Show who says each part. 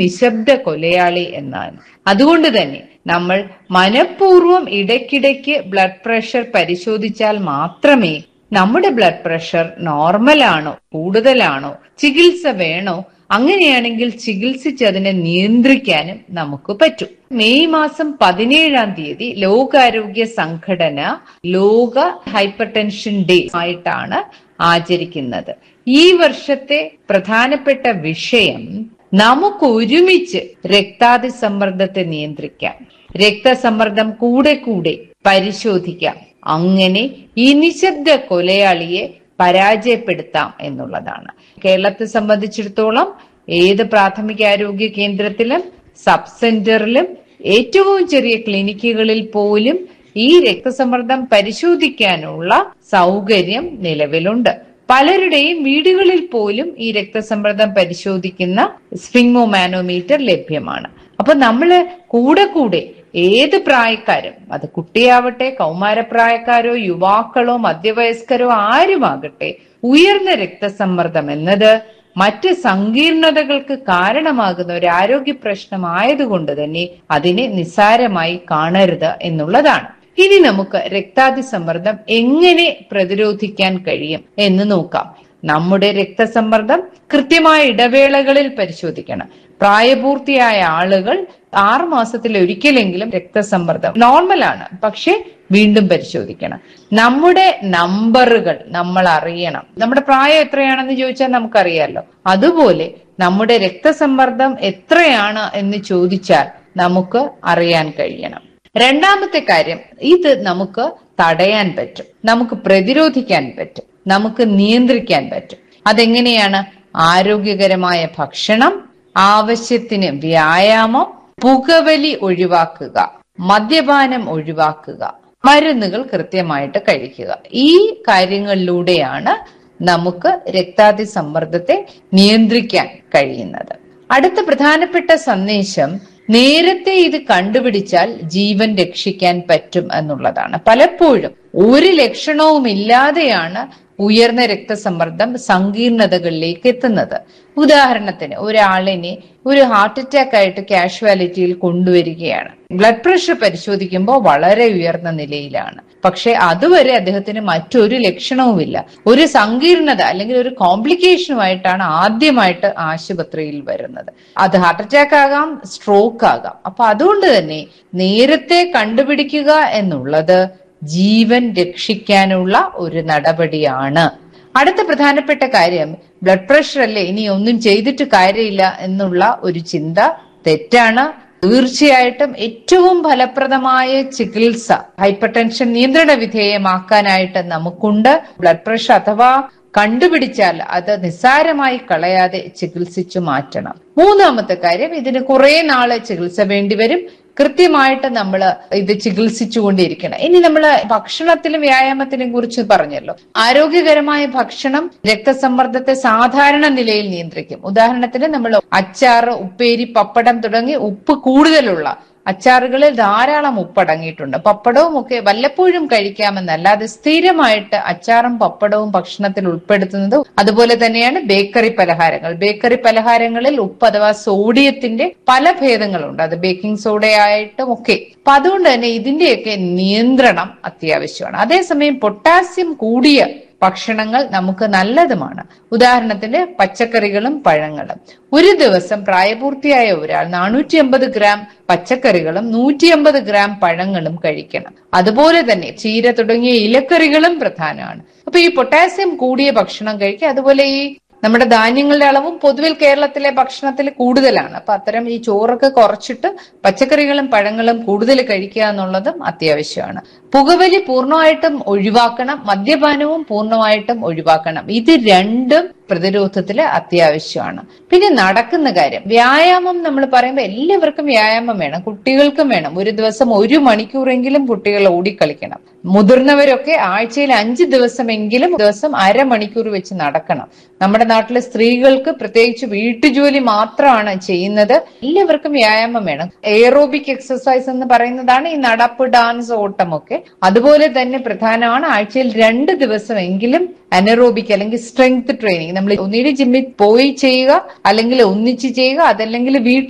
Speaker 1: നിശബ്ദ കൊലയാളി എന്നാണ് അതുകൊണ്ട് തന്നെ നമ്മൾ മനഃപൂർവ്വം ഇടയ്ക്കിടയ്ക്ക് ബ്ലഡ് പ്രഷർ പരിശോധിച്ചാൽ മാത്രമേ നമ്മുടെ ബ്ലഡ് പ്രഷർ നോർമലാണോ കൂടുതലാണോ ചികിത്സ വേണോ അങ്ങനെയാണെങ്കിൽ ചികിത്സിച്ച് അതിനെ നിയന്ത്രിക്കാനും നമുക്ക് പറ്റും മെയ് മാസം പതിനേഴാം തീയതി ലോകാരോഗ്യ സംഘടന ലോക ഹൈപ്പർ ടെൻഷൻ ഡേ ആയിട്ടാണ് ആചരിക്കുന്നത് ഈ വർഷത്തെ പ്രധാനപ്പെട്ട വിഷയം നമുക്ക് ഒരുമിച്ച് രക്താതിസമ്മർദ്ദത്തെ നിയന്ത്രിക്കാം രക്തസമ്മർദ്ദം കൂടെ കൂടെ പരിശോധിക്കാം അങ്ങനെ ഈ നിശബ്ദ കൊലയാളിയെ പരാജയപ്പെടുത്താം എന്നുള്ളതാണ് കേരളത്തെ സംബന്ധിച്ചിടത്തോളം ഏത് പ്രാഥമികാരോഗ്യ കേന്ദ്രത്തിലും സബ് സെന്ററിലും ഏറ്റവും ചെറിയ ക്ലിനിക്കുകളിൽ പോലും ഈ രക്തസമ്മർദ്ദം പരിശോധിക്കാനുള്ള സൗകര്യം നിലവിലുണ്ട് പലരുടെയും വീടുകളിൽ പോലും ഈ രക്തസമ്മർദ്ദം പരിശോധിക്കുന്ന സ്ഫിങ്മോ മാനോമീറ്റർ ലഭ്യമാണ് അപ്പൊ നമ്മള് കൂടെ കൂടെ ഏത് പ്രായക്കാരും അത് കുട്ടിയാവട്ടെ കൗമാരപ്രായക്കാരോ യുവാക്കളോ മധ്യവയസ്കരോ ആരുമാകട്ടെ ഉയർന്ന രക്തസമ്മർദ്ദം എന്നത് മറ്റ് സങ്കീർണതകൾക്ക് കാരണമാകുന്ന ഒരു ആരോഗ്യ പ്രശ്നമായതുകൊണ്ട് തന്നെ അതിനെ നിസ്സാരമായി കാണരുത് എന്നുള്ളതാണ് ഇനി നമുക്ക് രക്താതിസമ്മർദ്ദം എങ്ങനെ പ്രതിരോധിക്കാൻ കഴിയും എന്ന് നോക്കാം നമ്മുടെ രക്തസമ്മർദ്ദം കൃത്യമായ ഇടവേളകളിൽ പരിശോധിക്കണം പ്രായപൂർത്തിയായ ആളുകൾ ആറ് മാസത്തിൽ ഒരിക്കലെങ്കിലും രക്തസമ്മർദ്ദം നോർമലാണ് പക്ഷെ വീണ്ടും പരിശോധിക്കണം നമ്മുടെ നമ്പറുകൾ നമ്മൾ അറിയണം നമ്മുടെ പ്രായം എത്രയാണെന്ന് ചോദിച്ചാൽ നമുക്കറിയാലോ അതുപോലെ നമ്മുടെ രക്തസമ്മർദ്ദം എത്രയാണ് എന്ന് ചോദിച്ചാൽ നമുക്ക് അറിയാൻ കഴിയണം രണ്ടാമത്തെ കാര്യം ഇത് നമുക്ക് തടയാൻ പറ്റും നമുക്ക് പ്രതിരോധിക്കാൻ പറ്റും നമുക്ക് നിയന്ത്രിക്കാൻ പറ്റും അതെങ്ങനെയാണ് ആരോഗ്യകരമായ ഭക്ഷണം ആവശ്യത്തിന് വ്യായാമം പുകവലി ഒഴിവാക്കുക മദ്യപാനം ഒഴിവാക്കുക മരുന്നുകൾ കൃത്യമായിട്ട് കഴിക്കുക ഈ കാര്യങ്ങളിലൂടെയാണ് നമുക്ക് രക്താതിസമ്മർദ്ദത്തെ നിയന്ത്രിക്കാൻ കഴിയുന്നത് അടുത്ത പ്രധാനപ്പെട്ട സന്ദേശം നേരത്തെ ഇത് കണ്ടുപിടിച്ചാൽ ജീവൻ രക്ഷിക്കാൻ പറ്റും എന്നുള്ളതാണ് പലപ്പോഴും ഒരു ലക്ഷണവും ഇല്ലാതെയാണ് ഉയർന്ന രക്തസമ്മർദ്ദം സങ്കീർണതകളിലേക്ക് എത്തുന്നത് ഉദാഹരണത്തിന് ഒരാളിനെ ഒരു ഹാർട്ട് അറ്റാക്ക് ആയിട്ട് കാഷ്വാലിറ്റിയിൽ കൊണ്ടുവരികയാണ് ബ്ലഡ് പ്രഷർ പരിശോധിക്കുമ്പോൾ വളരെ ഉയർന്ന നിലയിലാണ് പക്ഷെ അതുവരെ അദ്ദേഹത്തിന് മറ്റൊരു ലക്ഷണവുമില്ല ഒരു സങ്കീർണത അല്ലെങ്കിൽ ഒരു കോംപ്ലിക്കേഷനുമായിട്ടാണ് ആദ്യമായിട്ട് ആശുപത്രിയിൽ വരുന്നത് അത് ഹാർട്ട് അറ്റാക്ക് ആകാം സ്ട്രോക്ക് ആകാം അപ്പൊ അതുകൊണ്ട് തന്നെ നേരത്തെ കണ്ടുപിടിക്കുക എന്നുള്ളത് ജീവൻ രക്ഷിക്കാനുള്ള ഒരു നടപടിയാണ് അടുത്ത പ്രധാനപ്പെട്ട കാര്യം ബ്ലഡ് പ്രഷർ അല്ലേ ഇനി ഒന്നും ചെയ്തിട്ട് കാര്യമില്ല എന്നുള്ള ഒരു ചിന്ത തെറ്റാണ് തീർച്ചയായിട്ടും ഏറ്റവും ഫലപ്രദമായ ചികിത്സ ഹൈപ്പർ ടെൻഷൻ നിയന്ത്രണ വിധേയമാക്കാനായിട്ട് നമുക്കുണ്ട് ബ്ലഡ് പ്രഷർ അഥവാ കണ്ടുപിടിച്ചാൽ അത് നിസ്സാരമായി കളയാതെ ചികിത്സിച്ചു മാറ്റണം മൂന്നാമത്തെ കാര്യം ഇതിന് കുറെ നാള് ചികിത്സ വേണ്ടിവരും കൃത്യമായിട്ട് നമ്മൾ ഇത് ചികിത്സിച്ചുകൊണ്ടിരിക്കണം ഇനി നമ്മൾ ഭക്ഷണത്തിലും വ്യായാമത്തിലും കുറിച്ച് പറഞ്ഞല്ലോ ആരോഗ്യകരമായ ഭക്ഷണം രക്തസമ്മർദ്ദത്തെ സാധാരണ നിലയിൽ നിയന്ത്രിക്കും ഉദാഹരണത്തിന് നമ്മൾ അച്ചാറ് ഉപ്പേരി പപ്പടം തുടങ്ങി ഉപ്പ് കൂടുതലുള്ള അച്ചാറുകളിൽ ധാരാളം ഉപ്പടങ്ങിയിട്ടുണ്ട് പപ്പടവും ഒക്കെ വല്ലപ്പോഴും കഴിക്കാമെന്നല്ലാതെ സ്ഥിരമായിട്ട് അച്ചാറും പപ്പടവും ഭക്ഷണത്തിൽ ഉൾപ്പെടുത്തുന്നത് അതുപോലെ തന്നെയാണ് ബേക്കറി പലഹാരങ്ങൾ ബേക്കറി പലഹാരങ്ങളിൽ ഉപ്പ് അഥവാ സോഡിയത്തിന്റെ പല ഭേദങ്ങളുണ്ട് അത് ബേക്കിംഗ് സോഡയായിട്ടും ഒക്കെ അപ്പൊ അതുകൊണ്ട് തന്നെ ഇതിന്റെയൊക്കെ നിയന്ത്രണം അത്യാവശ്യമാണ് അതേസമയം പൊട്ടാസ്യം കൂടിയ ഭക്ഷണങ്ങൾ നമുക്ക് നല്ലതുമാണ് ഉദാഹരണത്തിന് പച്ചക്കറികളും പഴങ്ങളും ഒരു ദിവസം പ്രായപൂർത്തിയായ ഒരാൾ നാനൂറ്റി അമ്പത് ഗ്രാം പച്ചക്കറികളും നൂറ്റി അമ്പത് ഗ്രാം പഴങ്ങളും കഴിക്കണം അതുപോലെ തന്നെ ചീര തുടങ്ങിയ ഇലക്കറികളും പ്രധാനമാണ് അപ്പൊ ഈ പൊട്ടാസ്യം കൂടിയ ഭക്ഷണം കഴിക്കുക അതുപോലെ ഈ നമ്മുടെ ധാന്യങ്ങളുടെ അളവും പൊതുവിൽ കേരളത്തിലെ ഭക്ഷണത്തിൽ കൂടുതലാണ് അപ്പൊ അത്തരം ഈ ചോറൊക്കെ കുറച്ചിട്ട് പച്ചക്കറികളും പഴങ്ങളും കൂടുതൽ കഴിക്കുക എന്നുള്ളതും അത്യാവശ്യമാണ് പുകവലി പൂർണ്ണമായിട്ടും ഒഴിവാക്കണം മദ്യപാനവും പൂർണ്ണമായിട്ടും ഒഴിവാക്കണം ഇത് രണ്ടും പ്രതിരോധത്തില് അത്യാവശ്യമാണ് പിന്നെ നടക്കുന്ന കാര്യം വ്യായാമം നമ്മൾ പറയുമ്പോൾ എല്ലാവർക്കും വ്യായാമം വേണം കുട്ടികൾക്കും വേണം ഒരു ദിവസം ഒരു മണിക്കൂറെങ്കിലും കുട്ടികൾ ഓടിക്കളിക്കണം മുതിർന്നവരൊക്കെ ആഴ്ചയിൽ അഞ്ച് ദിവസമെങ്കിലും ദിവസം അരമണിക്കൂർ വെച്ച് നടക്കണം നമ്മുടെ നാട്ടിലെ സ്ത്രീകൾക്ക് പ്രത്യേകിച്ച് വീട്ടുജോലി മാത്രമാണ് ചെയ്യുന്നത് എല്ലാവർക്കും വ്യായാമം വേണം എയറോബിക് എക്സസൈസ് എന്ന് പറയുന്നതാണ് ഈ നടപ്പ് ഡാൻസ് ഓട്ടമൊക്കെ അതുപോലെ തന്നെ പ്രധാനമാണ് ആഴ്ചയിൽ രണ്ട് ദിവസമെങ്കിലും അനറോബിക് അല്ലെങ്കിൽ സ്ട്രെങ്ത് ട്രെയിനിങ് നമ്മൾ ഒന്നിയുടെ ജിമ്മിൽ പോയി ചെയ്യുക അല്ലെങ്കിൽ ഒന്നിച്ച് ചെയ്യുക അതല്ലെങ്കിൽ വീട്ടിൽ